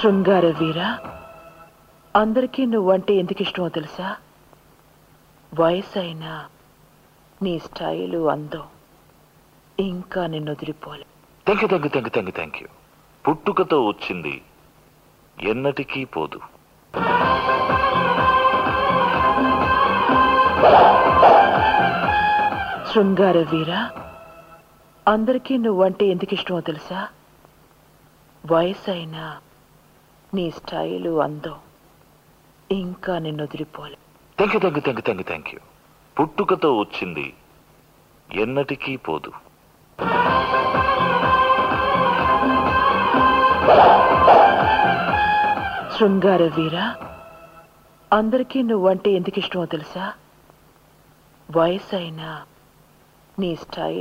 శృంగార వీర అందరికీ నువ్వంటే ఎందుకు ఇష్టమో తెలుసా వయసు అయినా నీ స్టైలు అందం ఇంకా నిన్ను వదిలిపోలే thank you thank you thank you thank you thank you పుట్టుకతో వచ్చింది ఎన్నటికీ పోదు శృంగార వీర అందరికీ నువ్వంటే ఎందుకు ఇష్టమో తెలుసా వయసు అయినా నీ స్టైలు అందం ఇంకా నిన్ను వదిలిపోలే thank you thank you thank you thank you thank you పుట్టుకతో వచ్చింది ఎన్నటికీ పోదు శృంగార వీర అందరికీ నువ్వంటే ఎందుకు ఇష్టమో తెలుసా వయసు అయినా నీ స్టైల్